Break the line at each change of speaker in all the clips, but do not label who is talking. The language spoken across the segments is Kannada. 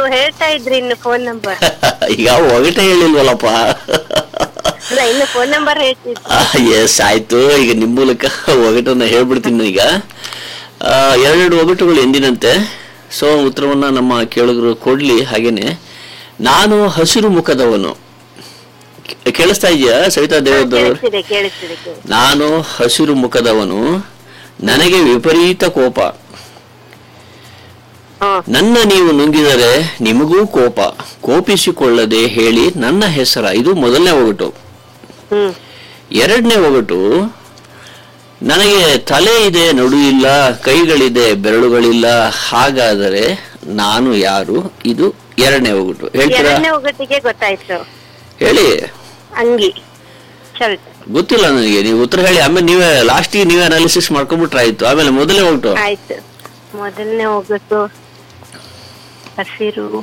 ಹೇಳ್ತಾ ಇದ್ರಿ ಇನ್ನು ಫೋನ್ ನಂಬರ್
ಈಗ ಒಗಟೆ ಹೇಳಿಲ್ವಲ್ಲಪ್ಪ
ಅಲ್ಲ ಇನ್ನು ಫೋನ್ ನಂಬರ್ ಹೇಳ್ತಿದ್ರಿ
ಎಸ್ ಆಯ್ತು ಈಗ ನಿಮ್ಮ ಮೂಲಕ ಒಗಟನ್ನ ಹೇಳ್ಬಿಡ್ತೀನಿ ಈಗ ಆ, ಎರಡೆರಡು ಒಗಟುಗಳು ಎಂದಿನಂತೆ ಸೊ ಉತ್ತರವನ್ನ ನಮ್ಮ ಕೇಳುಗರು ಕೊಡ್ಲಿ ಹಾಗೇನೆ ನಾನು ಹಸಿರು ಮುಖದವನು ಕೇ- ಕೇಳಿಸ್ತಾ ಇದೆಯಾ ಸವಿತಾ ದೇವದವರು
ಕೇಳಿಸ್ತಿದೆ ಕೇಳಿಸ್ತಿದೆ ಕೇಳಿಸ್ತಿದೆ.
ನಾನು ಹಸಿರು ಮುಖದವನು ನನಗೆ ವಿಪರೀತ ಕೋಪ
ಹ್ಮ್
ನನ್ನ ನೀವು ನುಂಗಿದರೆ ನಿಮಗೂ ಕೋಪ ಕೋಪಿಸಿಕೊಳ್ಳದೆ ಹೇಳಿ ನನ್ನ ಹೆಸರ ಇದು ಮೊದಲನೇ ಒಗಟು
ಹ್ಮ್
ಎರಡನೇ ಒಗಟು ನನಗೆ ತಲೆ ಇದೆ ನಡು ಇಲ್ಲ ಕೈಗಳಿದೆ ಬೆರಳುಗಳಿಲ್ಲ ಹಾಗಾದರೆ ನಾನು ಯಾರು ಇದು ಎರಡನೇ ಒಗಟು ಹೇಳ್ತೀರಾ
ಎರಡನೇ ಒಗಟ್ಟಿಗೆ ಗೊತ್ತಾಯ್ತು
ಹೇಳಿ
ಅಂಗಿ ಶರ್ಟ್
ಗೊತ್ತಿಲ್ಲ ನನಗೆ ನೀವು ಉತ್ತರ ಹೇಳಿ ಆಮೇಲೆ ನೀವೇ ಲಾಸ್ಟಿಗೆ ನೀವೇ ಅನಾಲಿಸಿಸ್ ಮಾಡ್ಕೊಂಡ್ಬಿಟ್ರೆ ಆಯ್ತು ಆಮೇಲೆ ಮೊದಲನೇ ಒಗಟು
ಆಯ್ತು ಮೊದಲನೇ ಒಗಟ್ಟು ಹಸಿರು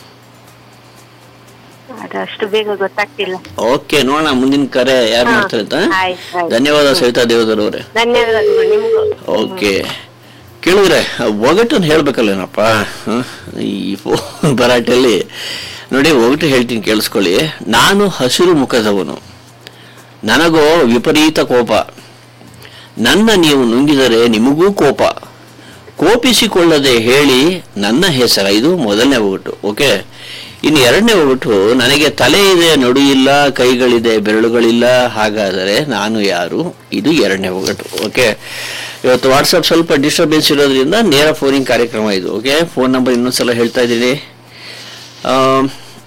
ಅದಷ್ಟು ಬೇಗ ಗೊತ್ತಾಗ್ತಿಲ್ಲ
ಓಕೆ ನೋಡೋಣ ಮುಂದಿನ ಕರೆ ಯಾರು
ಹಾ,
ಮಾಡ್ತಾರೆ ಅಂತ
ಆಯ್ತು, ಆಯ್ತು.
ಧನ್ಯವಾದ ಸವಿತಾ ದೇವದರ್ ಅವರೇ
ಧನ್ಯವಾದಗಳು ನಿಮ್ಗೂ
ಓಕೆ ಕೇಳಿದ್ರೆ ಒಗಟನ್ನು ಹೇಳ್ಬೇಕಲ್ಲೇನಪ್ಪ ಹ? ಈ ಫೋನ್ ಭರಾಟೆಯಲ್ಲಿ ನೋಡಿ ಒಗಟು ಹೇಳ್ತೀನಿ ಕೇಳಿಸ್ಕೊಳ್ಳಿ ನಾನು ಹಸಿರು ಮುಖದವನು ನನಗೋ ವಿಪರೀತ ಕೋಪ ನನ್ನ ನೀವು ನುಂಗಿದರೆ ನಿಮಗೂ ಕೋಪ ಕೋಪಿಸಿಕೊಳ್ಳದೆ ಹೇಳಿ ನನ್ನ ಹೆಸರ ಇದು ಮೊದಲನೇ ಒಗಟು ಓಕೆ ಇನ್ನು ಎರಡನೇ ಒಗಟು ನನಗೆ ತಲೆ ಇದೆ ನಡು ಇಲ್ಲ ಕೈಗಳಿದೆ ಬೆರಳುಗಳಿಲ್ಲ ಹಾಗಾದರೆ ನಾನು ಯಾರು ಇದು ಎರಡನೇ ಒಗಟು ಓಕೆ ಇವತ್ತು ವಾಟ್ಸಪ್ ಸ್ವಲ್ಪ ಡಿಸ್ಟರ್ಬೆನ್ಸ್ ಇರೋದ್ರಿಂದ ನೇರ ಫೋನಿಂಗ್ ಕಾರ್ಯಕ್ರಮ ಇದು ಓಕೆ ಫೋನ್ ನಂಬರ್ ಇನ್ನೊಂದ್ಸಲ ಹೇಳ್ತಾ ಇದ್ದೀನಿ ಆಮ್,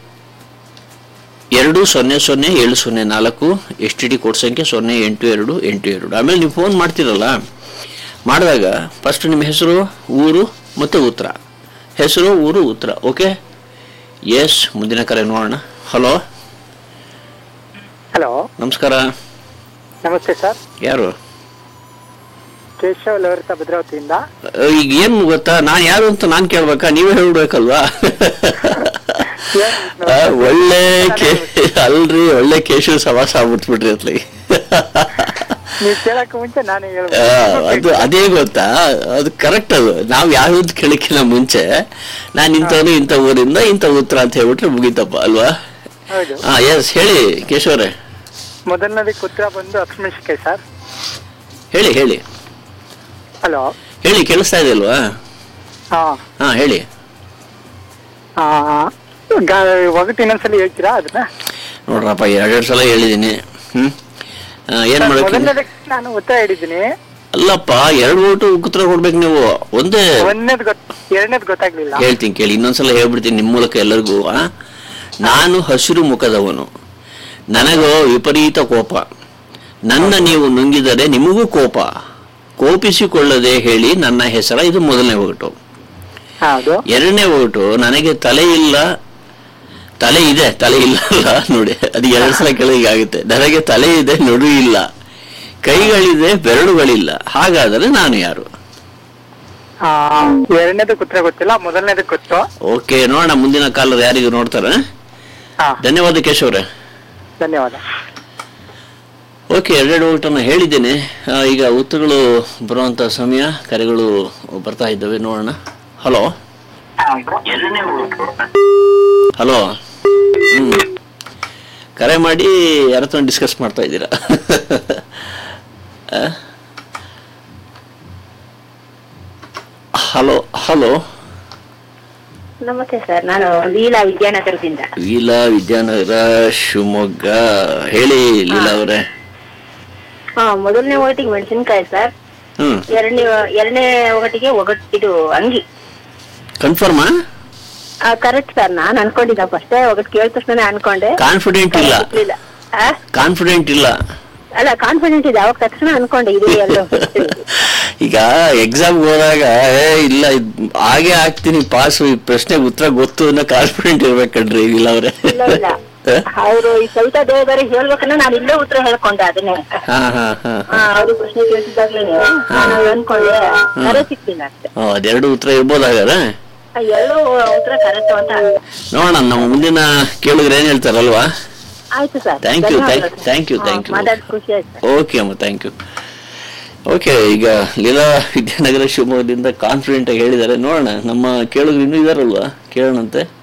ಎರಡು ಸೊನ್ನೆ ಸೊನ್ನೆ ಏಳು ಸೊನ್ನೆ ನಾಲ್ಕು ಎಸ್ ಟಿ ಡಿ ಕೋಡ್ ಸಂಖ್ಯೆ ಸೊನ್ನೆ ಎಂಟು ಎರಡು ಎಂಟು ಎರಡು ಆಮೇಲೆ ನೀವು ಫೋನ್ ಮಾಡ್ತೀರಲ್ಲ ಮಾಡಿದಾಗ ಫಸ್ಟ್ ನಿಮ್ಮ ಹೆಸರು ಊರು ಮತ್ತು ಉತ್ತರ ಹೆಸರು ಊರು ಉತ್ತರ ಓಕೆ ಎಸ್ ಮುಂದಿನ ಕರೆ ನೋಡೋಣ ಹಲೋ
ಹಲೋ
ನಮಸ್ಕಾರ
ನಮಸ್ತೆ ಸರ್
ಯಾರು
ಕೇಶವ್ ಲವರಿತ ಭದ್ರಾವತಿಯಿಂದ
ಅಹ್, ಈಗ ಏನು ಗೊತ್ತಾ ನಾನು ಯಾರು ಅಂತ ನಾನು ಕೇಳ್ಬೇಕಾ ನೀವೇ ಹೇಳ್ಬೇಕಲ್ವಾ ಆ, ಒಳ್ಳೆ ಕೇ ಅಲ್ರಿ ಒಳ್ಳೆ ಕೇಶವ ಸವಾಸ ಆಗ್ಬಿಟ್ಬಿಟ್ರಿ ಅತ್ಲಿ
ನೀವು ಕೇಳಕ್ಕೆ ಮುಂಚೆ ನಾನೇ
ಆ, ಅದು
ಹೇಳ್ಬೇಕು
ಅದೇ ಗೊತ್ತಾ ಅದು ಕರೆಕ್ಟ್ ಅದು ನಾವು ಯಾವ್ದು ಕೇಳಕ್ಕಿಂತ ಮುಂಚೆ ನಾನು ಇಂಥವ್ನು ಇಂಥ ಊರಿಂದ ಇಂಥ ಉತ್ತರ ಅಂತ ಹೇಳ್ಬಿಟ್ರೆ ಮುಗೀತಪ್ಪ ಅಲ್ವಾ
ಹೌದು
ಹಾ ಎಸ್ ಹೇಳಿ ಕೇಶವರೇ
ಮೊದಲನೇದಕ್ಕೆ ಉತ್ತರ ಬಂದು ಅಕ್ಷಮಿಷಿಕೆ ಸರ್
ಹೇಳಿ ಹೇಳಿ
ಹಲೋ
ಹೇಳಿ ಕೇಳಿಸ್ತಾ ಇದೆ ಅಲ್ವಾ
ಹಾ
ಹಾ ಹೇಳಿ
ಆ, ಗಾ- ಒಗಟು ಇನ್ನೊಂದ್ಸಲಿ ಹೇಳ್ತೀರಾ ಅದನ್ನ
ನೋಡ್ರಪ್ಪ ಎರಡೆರಡು ಸಲ ಹೇಳಿದ್ದೀನಿ ಹ್ಮ್ ಆ, ಏನ್
ಸರ್,
ಮಾಡಕ್ಕೆ
ಮೊದಲನೇದಕ್ಕೆ ನಾನು ಉತ್ತರ ಹೇಳಿದ್ದೀನಿ
ಅಲ್ಲಪ್ಪ ಎರಡು ಓಟು ಉತ್ತರ ಕೊಡ್ಬೇಕು ನೀವು ಒಂದೇ
ಒಂದನೇದು ಗೊತ್ತ ಎರಡನೇದು ಗೊತ್ತಾಗ್ಲಿಲ್ಲ
ಹೇಳ್ತೀನಿ ಕೇಳಿ ಇನ್ನೊಂದ್ಸಲ ಹೇಳ್ಬಿಡ್ತೀನಿ ನಿಮ್ಮ ಮೂಲಕ ಎಲ್ಲರಿಗೂ ಆ? ನಾನು ಹಸಿರು ಮುಖದವನು ನನಗೋ ವಿಪರೀತ ಕೋಪ ನನ್ನ ನೀವು ನುಂಗಿದರೆ ನಿಮಗೂ ಕೋಪ ಕೋಪಿಸಿಕೊಳ್ಳದೆ ಹೇಳಿ ನನ್ನ ಹೆಸರ ಇದು ಮೊದಲನೇ ಒಗಟು
ಹೌದು
ಎರಡನೇ ಒಗಟು ನನಗೆ ತಲೆ ಇಲ್ಲ ತಲೆ ಇದೆ ತಲೆ ಇಲ್ಲ ಅಲ್ಲ ನೋಡಿ ಅದು ಎರಡು ಸಲ ಕೆಳಗೆ ಆಗುತ್ತೆ ನನಗೆ ತಲೆ ಇದೆ ನಡು ಇಲ್ಲ ಕೈಗಳಿದೆ ಬೆರಳುಗಳಿಲ್ಲ ಹಾಗಾದರೆ ನಾನು ಯಾರು
ಆ, ಎರಡನೇದಕ್ಕೆ ಉತ್ತರ ಗೊತ್ತಿಲ್ಲ ಮೊದಲನೇದಕ್ಕೆ ಗೊತ್ತು
ಓಕೆ ನೋಡೋಣ ಮುಂದಿನ ಕಾಲದ ಯಾರಿಗೂ ನೋಡ್ತಾರೆ
ಹಾ
ಧನ್ಯವಾದ ಕೇಶವ್ರೆ
ಧನ್ಯವಾದ
ಓಕೆ ಎರಡೆರಡು ಊಟನ ಹೇಳಿದ್ದೇನೆ ಆ, ಈಗ ಉತ್ತರಗಳು ಬರುವಂತ ಸಮಯ ಕರೆಗಳು ಬರ್ತಾ ಇದ್ದಾವೆ ನೋಡೋಣ ಹಲೋ ಹಲೋ ಹ್ಮ್ ಕರೆ ಮಾಡಿ ಯಾರ ಹತ್ರ ಡಿಸ್ಕಸ್ ಮಾಡ್ತಾ ಇದ್ದೀರಾ ಹಲೋ ಹಲೋ
ನಮಸ್ತೆ ಸರ್ ನಾನು ಲೀಲಾ ವಿದ್ಯಾನಗರದಿಂದ
ಲೀಲಾ ವಿದ್ಯಾನಗರ ಶಿವಮೊಗ್ಗ ಹೇಳಿ ಲೀಲಾ ಅವರೇ
ಹಾ ಮೊದಲನೇ ಒಗಟಿಗೆ ಮೆಣಸಿನ್ಕಾಯಿ ಸರ್
ಹ್ಮ್
ಎರಡನೇ ಎರಡನೇ ಒಗಟಿಗೆ ಒಗಟ್ ಇದು ಅಂಗಿ
ಕನ್ಫರ್ಮಾ
ಕರೆಕ್ಟ್ ಸರ್ ನಾನ್ ಅನ್ಕೊಂಡಿದ್ದ ಫಸ್ಟ್ ಒಗಟ್ ಕೇಳಿದ ತಕ್ಷಣ ಅನ್ಕೊಂಡೆ
ಕಾನ್ಫಿಡೆಂಟ್ ಇಲ್ಲ
ಗೊತ್ತಿಲ್ಲ. ಆ?
ಕಾನ್ಫಿಡೆಂಟ್ ಇಲ್ಲ
ಅಲ್ಲ ಕಾನ್ಫಿಡೆಂಟ್ ಇದೆ ಅವಾಗ ತಕ್ಷಣ ಅನ್ಕೊಂಡೆ ಇದು ಎಲ್ಲ
ಈಗ ಎಕ್ಸಾಮ್ ಹೋದಾಗ ಏ ಇಲ್ಲ ಇದ್ ಹಾಗೆ ಆಗ್ತೀನಿ ಪಾಸ್ ಈ ಪ್ರಶ್ನೆಗೆ ಉತ್ತರ ಗೊತ್ತು ಅನ್ನೋ ಕಾನ್ಫಿಡೆಂಟ್ ಇರ್ಬೇಕಣ್ರಿ ಇಲ್ಲ ಅವ್ರೆ
ಇಲ್ಲ ಇಲ್ಲ ಅವರು ಈ ಸವಿತಾ ದೇವದಾರಿ ಹೇಳ್ಬೇಕನ್ನ ನಾನು ಇಲ್ಲೇ ಉತ್ತರ ಹೇಳ್ಕೊಂಡೆ ಅದನ್ನೇ
ಹಾ ಹಾ ಹಾ
ಹಾ ಅವ್ರು ಪ್ರಶ್ನೆ ಕೇಳಿಸಿದಾಗ್ಲೇ ನಾನು ಅನ್ಕೊಂಡೆ ಕರೆ ಸಿಕ್ತಿಲ್ಲ ಅಷ್ಟೇ
ಓ, ಅದೆರಡು ಉತ್ತರ ಇರ್ಬೋದು ಹಾಗಾದ್ರೆ
ಆ ಎರಡು ಉತ್ತರ ಕರೆಕ್ಟ್ ಅಂತ
ನೋಡೋಣ ನಮ್ಮ ಮುಂದಿನ ಕೇಳಿದ್ರೆ ಏನ್ ಹೇಳ್ತಾರಲ್ವಾ
ಆಯ್ತು sir
Thank you, thank- thank you, thank you.
ಮಾತಾಡ್ ಖುಷಿ ಆಯ್ತು
ಓಕೆ ಅಮ್ಮ ಥ್ಯಾಂಕ್ ಯು ಓಕೆ ಈಗ ಲೀಲಾ ವಿದ್ಯಾನಗರ ಶಿವಮೊಗ್ಗದಿಂದ ಕಾನ್ಫಿಡೆಂಟ್ ಆಗಿ ಹೇಳಿದ್ದಾರೆ ನೋಡೋಣ ನಮ್ಮ ಕೇಳಿದ್ರು ಇನ್ನೂ ಇದಾರಲ್ವಾ ಕೇಳೋಣಂತೆ